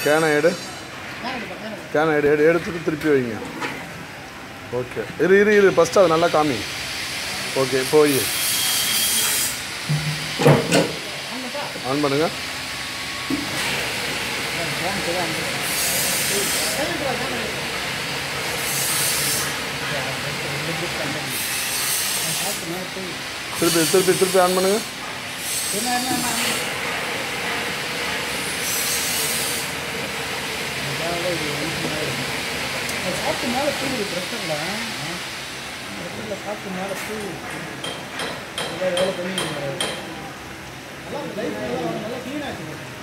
கேனை எடு கேனை எடு எடு எடுத்துட்டு திருப்பி வைங்க ஓகே இரு இரு இரு ஃபஸ்ட்டு அது நல்லா காமி ஓகே போய் ஆன் பண்ணுங்க திருப்பி திருப்பி திருப்பி ஆன் பண்ணுங்க சாப்பிட்டு மேலே தூங்குது பிரச்சனை இல்லை சாப்பிட்டு மேலே தூங்குது வேலை பண்ணி நல்லா லைஃப் நல்லா நல்லா க்ளீனாக